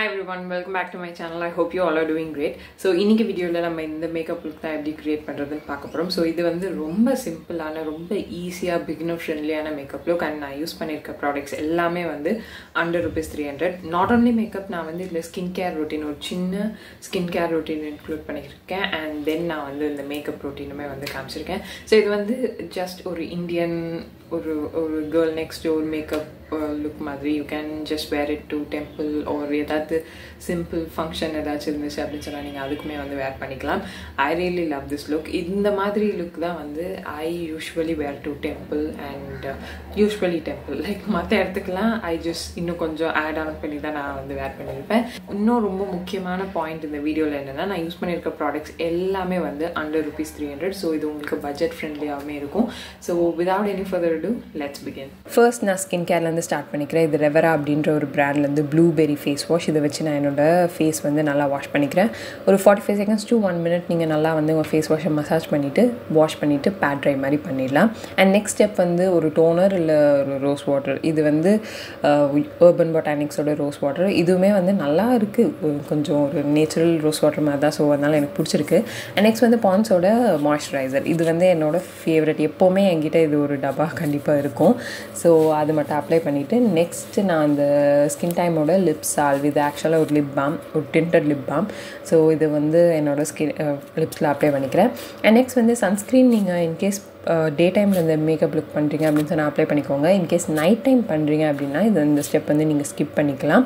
hi everyone welcome back to my channel I hope you all are doing great so இன்னைக்கு வீடியோவில் நம்ம இந்த makeup look தான் எப்படி கிரியேட் பண்ணுறதுன்னு பார்க்க போகிறோம் ஸோ இது வந்து ரொம்ப சிம்பிளான ரொம்ப ஈஸியாக பிகினர் ஃப்ரெண்ட்லியான மேக்கப் லுக் அண்ட் நான் யூஸ் பண்ணியிருக்க ப்ராடக்ட்ஸ் எல்லாமே வந்து under rupees three hundred not only makeup நான் வந்து இதில் ஸ்கின் கேர் ரொட்டீன் ஒரு சின்ன ஸ்கின் கேர் ரொட்டீன் இன்க்ளூட் பண்ணியிருக்கேன் அண்ட் தென் நான் வந்து இந்த மேக்கப் ரொட்டீனுமே வந்து காமிச்சிருக்கேன் ஸோ இது வந்து ஜஸ்ட் ஒரு இந்தியன் ஒரு ஒரு கேர்ள் நெக்ஸ்ட் ஒரு மேக்கப் லுக் மாதிரி you can just wear it to temple ஒரு ஏதாவது சிம்பிள் ஃபங்க்ஷன் ஏதாச்சும் இருந்துச்சு அப்படின்னு சொன்னால் நீங்கள் அதுக்குமே வந்து வேர் பண்ணிக்கலாம் I really love this look இந்த மாதிரி லுக் தான் வந்து I usually wear to temple and usually temple like மற்ற இடத்துக்குலாம் ஐ ஜஸ்ட் இன்னும் கொஞ்சம் ஆட் ஆன் பண்ணி தான் நான் வந்து வேர் பண்ணியிருப்பேன் இன்னும் ரொம்ப முக்கியமான பாயிண்ட் இந்த வீடியோவில் என்னென்னா நான் யூஸ் பண்ணியிருக்க ப்ராடக்ட்ஸ் எல்லாமே வந்து under rupees three hundred so இது உங்களுக்கு பட்ஜெட் ஃப்ரெண்ட்லியாகவே இருக்கும் so without any further ado let's begin first நான் ஸ்கின் கேர்லேருந்து ஸ்டார்ட் பண்ணிக்கிறேன் இது ரெவரா அப்படின்ற ஒரு பிராண்ட்லேருந்து ப்ளூபெரி ஃபேஸ் வாஷ் இதை வச்சு நான் என்னோட ஃபேஸ் வந்து நல்லா வாஷ் பண்ணிக்கிறேன் ஒரு forty five seconds to one minute நீங்கள் நல்லா வந்து உங்கள் ஃபேஸ் வாஷை மசாஜ் பண்ணிவிட்டு வாஷ் பண்ணிவிட்டு பேட் ட்ரை மாதிரி பண்ணிடலாம் அண்ட் நெக்ஸ்ட் ஸ்டெப் வந்து ஒரு டோனர் இல்லை ஒரு ரோஸ் வாட்டர் இது வந்து ஏர்பன் பொட்டானிக்ஸோட ரோஸ் வாட்டர் இதுவுமே வந்து நல்லா இருக்குது கொஞ்சம் ஒரு நேச்சுரல் ரோஸ் வாட்டர் மாதிரி தான் ஸோ அதனால் எனக்கு பிடிச்சிருக்கு அண்ட் நெக்ஸ்ட் வந்து பான்ஸோட மாய்ஸ்சரைசர் இது வந்து என்னோடய ஃபேவரட் எப்போவுமே என்கிட்ட இது ஒரு டப்பா கண்டிப்பாக இருக்கும் ஸோ அது மட்டும் அப்ளை பண்ணிவிட்டு நெக்ஸ்ட்டு நான் அந்த ஸ்கின் டைமோட லிப் சால்வ் இது ஆக்சுவலாக ஒரு லிப் பாம் ஒரு டிண்டட் லிப் பாம் ஸோ இது வந்து என்னோடய ஸ்கின் லிப்ஸில் அப்ளை பண்ணிக்கிறேன் அண்ட் நெக்ஸ்ட் வந்து சன்ஸ்க்ரீன் நீங்கள் இன்கேஸ் டே டைமில் இந்த மேக்கப் லுக் பண்ணுறீங்க அப்படின்னு சொன்னால் அப்ளை பண்ணிக்கோங்க இன்கேஸ் நைட் டைம் பண்ணுறீங்க அப்படின்னா இது இந்த ஸ்டெப் வந்து நீங்கள் ஸ்கிப் பண்ணிக்கலாம்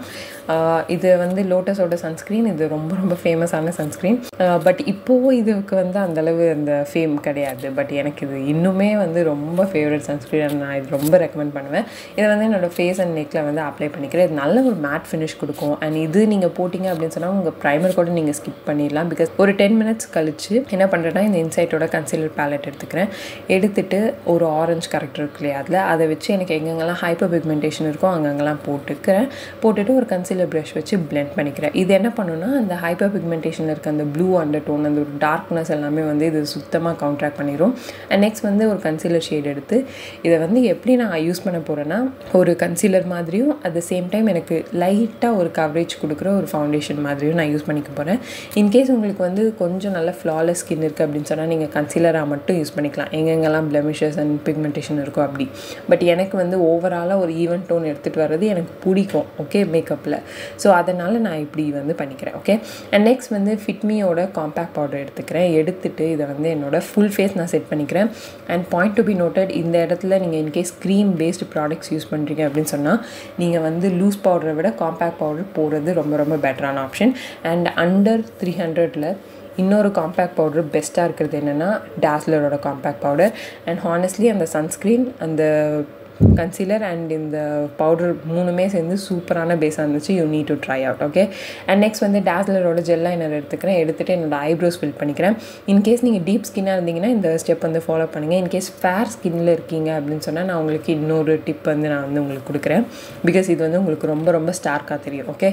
இது வந்து லோட்டஸோட சன்ஸ்க்ரீன் இது ரொம்ப ரொம்ப ஃபேமஸான சன்ஸ்க்ரீன் பட் இப்போது இதுக்கு வந்து அந்தளவு அந்த ஃபேம் கிடையாது பட் எனக்கு இது இன்னுமே வந்து ரொம்ப ஃபேவரட் சன்ஸ்க்ரீன் நான் இது ரொம்ப ரெக்கமெண்ட் பண்ணுவேன் இதை வந்து என்னோடய ஃபேஸ் அண்ட் நெக்கில் வந்து அப்ளை பண்ணிக்கிறேன் இது நல்ல ஒரு மேட் ஃபினிஷ் கொடுக்கும் அண்ட் இது நீங்கள் போட்டிங்க அப்படின்னு சொன்னால் உங்கள் ப்ரைமர் கூட நீங்கள் ஸ்கிப் பண்ணிடலாம் பிகாஸ் ஒரு டென் மினிட்ஸ் கழிச்சு என்ன பண்ணுறேன்னா இந்த இன்சைட்டோட கன்சீலர் பேலட் எடுத்துக்கிறேன் எடுத்துட்டு ஒரு ஆரஞ்சு கரெக்டர் இருக்கு இல்லையா அதில் அதை வச்சு எனக்கு எங்கெங்கெல்லாம் ஹைப்பர் பிக்மெண்டேஷன் இருக்கோ அங்கங்கெல்லாம் போட்டுக்கிறேன் போட்டுட்டு ஒரு கன்சீலர் ப்ரஷ் வச்சு பிளெண்ட் பண்ணிக்கிறேன் இது என்ன பண்ணுன்னா அந்த ஹைப்பர் பிக்மெண்டேஷனில் இருக்க அந்த ப்ளூ அண்டர் டோன் அந்த ஒரு டார்க்னஸ் எல்லாமே வந்து இது சுத்தமாக கவுண்ட்ராக்ட் பண்ணிடும் அண்ட் நெக்ஸ்ட் வந்து ஒரு கன்சீலர் ஷேட் எடுத்து இதை வந்து எப்படி நான் யூஸ் பண்ண போகிறேன்னா ஒரு கன்சீலர் மாதிரியும் அட் த சேம் டைம் எனக்கு லைட்டாக ஒரு கவரேஜ் கொடுக்குற ஒரு ஃபவுண்டேஷன் மாதிரியும் நான் யூஸ் பண்ணிக்க போகிறேன் இன்கேஸ் உங்களுக்கு வந்து கொஞ்சம் நல்ல ஃப்ளாலஸ் ஸ்கின் இருக்குது அப்படின்னு சொன்னால் நீங்கள் கன்சீலராக மட்டும் யூஸ் பண்ணிக்கலாம் எங்கெங்க எங்கெல்லாம் பிளமிஷஸ் அண்ட் பிக்மெண்டேஷன் இருக்கும் அப்படி பட் எனக்கு வந்து ஓவராலாக ஒரு ஈவன் டோன் எடுத்துகிட்டு வர்றது எனக்கு பிடிக்கும் ஓகே மேக்கப்பில் ஸோ அதனால் நான் இப்படி வந்து பண்ணிக்கிறேன் ஓகே அண்ட் நெக்ஸ்ட் வந்து ஃபிட்மியோட காம்பேக்ட் பவுடர் எடுத்துக்கிறேன் எடுத்துகிட்டு இதை வந்து என்னோட ஃபுல் ஃபேஸ் நான் செட் பண்ணிக்கிறேன் and point to be noted இந்த இடத்துல நீங்கள் in case cream based products use பண்ணுறீங்க அப்படின்னு சொன்னால் நீங்கள் வந்து லூஸ் பவுடரை விட காம்பேக்ட் பவுடர் போடுறது ரொம்ப ரொம்ப பெட்டரான ஆப்ஷன் அண்ட் அண்டர் த்ரீ ஹண்ட்ரடில் இன்னொரு காம்பேக்ட் பவுடர் பெஸ்ட்டாக இருக்கிறது என்னென்னா டேஸ்லரோட காம்பேக்ட் பவுடர் அண்ட் ஹானஸ்ட்லி அந்த சன்ஸ்க்ரீன் அந்த கன்சீலர் அண்ட் இந்த பவுடர் மூணுமே சேர்ந்து சூப்பரான பேஸாக இருந்துச்சு you need to try out okay and next வந்து டேஸ்லரோட ஜெல் லைனர் எடுத்துக்கிறேன் எடுத்துகிட்டு என்னோட ஐப்ரோஸ் ஃபில் பண்ணிக்கிறேன் இன்கேஸ் நீங்கள் டீப் ஸ்கின்னாக இருந்தீங்கன்னா இந்த ஸ்டெப் வந்து ஃபாலோ பண்ணுங்கள் இன்கேஸ் ஃபேர் ஸ்கின்னில் இருக்கீங்க அப்படின்னு சொன்னால் நான் உங்களுக்கு இன்னொரு டிப் வந்து நான் வந்து உங்களுக்கு கொடுக்குறேன் பிகாஸ் இது வந்து உங்களுக்கு ரொம்ப ரொம்ப ஸ்டார்க்காக தெரியும் ஓகே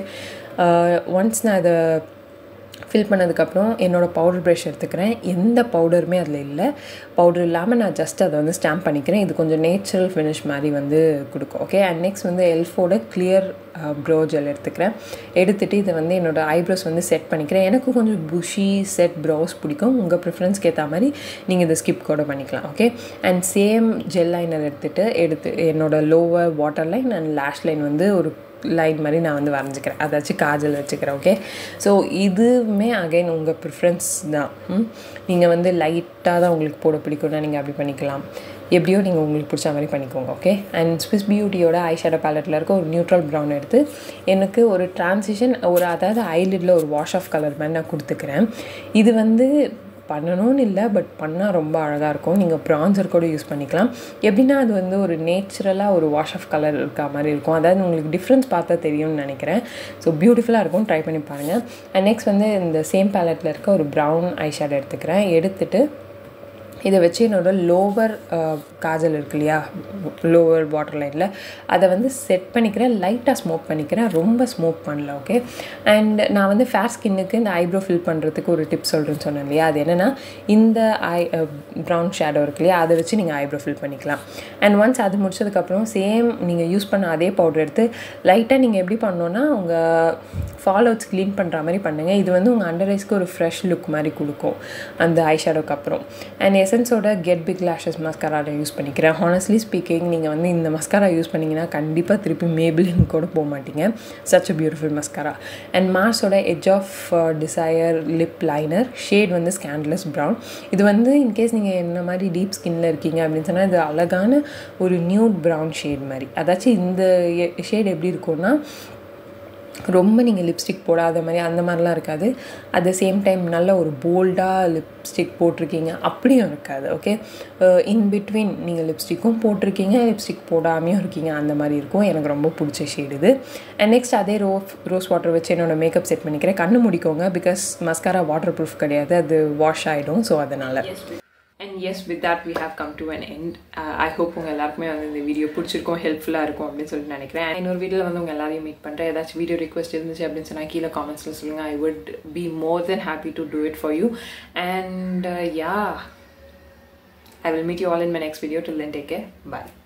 ஒன்ஸ் நான் அதை ஃபில் பண்ணதுக்கப்புறம் என்னோடய பவுடர் ப்ரஷ் எடுத்துக்கிறேன் எந்த பவுடருமே அதில் இல்லை பவுடர் இல்லாமல் நான் ஜஸ்ட் அதை வந்து ஸ்டாம்ப் பண்ணிக்கிறேன் இது கொஞ்சம் நேச்சுரல் ஃபினிஷ் மாதிரி வந்து கொடுக்கும் ஓகே அண்ட் நெக்ஸ்ட் வந்து எல்ஃபோட கிளியர் ப்ரோ ஜெல் எடுத்துக்கிறேன் எடுத்துகிட்டு இதை வந்து என்னோடய ஐப்ரோஸ் வந்து செட் பண்ணிக்கிறேன் எனக்கு கொஞ்சம் புஷி செட் ப்ரௌஸ் பிடிக்கும் உங்கள் ப்ரிஃபரன்ஸ்க்கு ஏற்ற மாதிரி நீங்கள் இதை ஸ்கிப் கூட பண்ணிக்கலாம் okay and same gel liner எடுத்துகிட்டு எடுத்து என்னோடய lower water line and lash line வந்து ஒரு லைன் மாதிரி நான் வந்து வரைஞ்சிக்கிறேன் அதாச்சும் காஜல் வச்சுக்கிறேன் ஓகே ஸோ இதுவுமே அகைன் உங்கள் ப்ரிஃபரன்ஸ் தான் நீங்கள் வந்து லைட்டாக தான் உங்களுக்கு போட பிடிக்கும்னா நீங்கள் அப்படி பண்ணிக்கலாம் எப்படியோ நீங்கள் உங்களுக்கு பிடிச்ச மாதிரி பண்ணிக்கோங்க ஓகே அண்ட் ஸ்விஸ் பியூட்டியோட ஐ ஷேடோ பேலட்டில் இருக்க ஒரு நியூட்ரல் ப்ரௌன் எடுத்து எனக்கு ஒரு ட்ரான்சிஷன் ஒரு அதாவது ஐலிடில் ஒரு வாஷ் ஆஃப் கலர் மாதிரி நான் கொடுத்துக்கிறேன் இது வந்து பண்ணணும்னு இல்லை பட் பண்ணால் ரொம்ப அழகாக இருக்கும் நீங்கள் ப்ரான்சர் கூட யூஸ் பண்ணிக்கலாம் எப்படின்னா அது வந்து ஒரு நேச்சுரலாக ஒரு வாஷ் ஆஃப் கலர் இருக்க மாதிரி இருக்கும் அதாவது உங்களுக்கு டிஃப்ரென்ஸ் பார்த்தா தெரியும்னு நினைக்கிறேன் ஸோ பியூட்டிஃபுல்லாக இருக்கும் ட்ரை பண்ணி பாருங்கள் அண்ட் நெக்ஸ்ட் வந்து இந்த சேம் பேலட்டில் இருக்க ஒரு ப்ரௌன் ஐ ஷேட் எடுத்துக்கிறேன் எடுத்துகிட்டு இதை வச்சு என்னோடய லோவர் காஜல் இருக்கு இல்லையா லோவர் வாட்டர் லைனில் அதை வந்து செட் பண்ணிக்கிறேன் லைட்டாக ஸ்மோக் பண்ணிக்கிறேன் ரொம்ப ஸ்மோக் பண்ணல ஓகே அண்ட் நான் வந்து ஃபேர் ஸ்கின்னுக்கு இந்த ஐப்ரோ ஃபில் பண்ணுறதுக்கு ஒரு டிப் சொல்கிறேன்னு சொன்னேன் இல்லையா அது என்னென்னா இந்த ஐ ப்ரௌன் ஷேடோ இருக்கு இல்லையா அதை வச்சு நீங்கள் ஐப்ரோ ஃபில் பண்ணிக்கலாம் அண்ட் ஒன்ஸ் அது முடிச்சதுக்கப்புறம் சேம் நீங்கள் யூஸ் பண்ண அதே பவுடர் எடுத்து லைட்டாக நீங்கள் எப்படி பண்ணோன்னா உங்கள் ஃபால் அவுட்ஸ் க்ளீன் பண்ணுற மாதிரி பண்ணுங்கள் இது வந்து உங்கள் அண்டர் ஐஸ்க்கு ஒரு ஃப்ரெஷ் லுக் மாதிரி கொடுக்கும் அந்த ஐ ஷேடோக்கு அப்புறம் அண்ட் எசன்ஸோட கெட் பிக் லேஷஸ் மஸ்காராவை யூஸ் பண்ணிக்கிறேன் ஹானஸ்ட்லி ஸ்பீக்கிங் நீங்கள் வந்து இந்த மஸ்காரா யூஸ் பண்ணிங்கன்னா கண்டிப்பாக திருப்பி மேபிளின் கூட போக மாட்டீங்க such a beautiful mascara and மார்ஸோட edge of desire lip liner shade வந்து ஸ்கேண்ட்லெஸ் ப்ரௌன் இது வந்து இன்கேஸ் நீங்கள் என்ன மாதிரி டீப் ஸ்கின்னில் இருக்கீங்க அப்படின்னு சொன்னால் இது அழகான ஒரு நியூட் ப்ரௌன் ஷேட் மாதிரி அதாச்சும் இந்த ஷேட் எப்படி இருக்கும்னா ரொம்ப நீங்கள் லிப்ஸ்டிக் போடாத மாதிரி அந்த மாதிரிலாம் இருக்காது அட் த சேம் டைம் நல்ல ஒரு போல்டாக லிப்ஸ்டிக் போட்டிருக்கீங்க அப்படியும் இருக்காது ஓகே இன் பிட்வீன் நீங்கள் லிப்ஸ்டிக்கும் போட்டிருக்கீங்க லிப்ஸ்டிக் போடாமையும் இருக்கீங்க அந்த மாதிரி இருக்கும் எனக்கு ரொம்ப பிடிச்ச ஷேடு இது அண்ட் நெக்ஸ்ட் அதே ரோ ரோஸ் வாட்டர் வச்சு என்னோட மேக்கப் செட் பண்ணிக்கிறேன் கண்ணு முடிக்கோங்க பிகாஸ் மஸ்காரா வாட்டர் ப்ரூஃப் கிடையாது அது வாஷ் ஆகிடும் ஸோ அதனால் and yes with that we have come to an end I hope உங்கள் எல்லாருக்குமே வந்து இந்த வீடியோ பிடிச்சிருக்கும் ஹெல்ப்ஃபுல்லாக இருக்கும் அப்படின்னு சொல்லிட்டு நினைக்கிறேன் இன்னொரு வீடியோவில் வந்து உங்கள் எல்லாரையும் மீட் பண்ணுறேன் ஏதாச்சும் வீடியோ ரிக்வஸ்ட் இருந்துச்சு அப்படின்னு சொன்னால் கீழே காமெண்ட்ஸில் சொல்லுங்கள் I would be more then happy to do it for you and yeah I will meet you all in my next video till then take care bye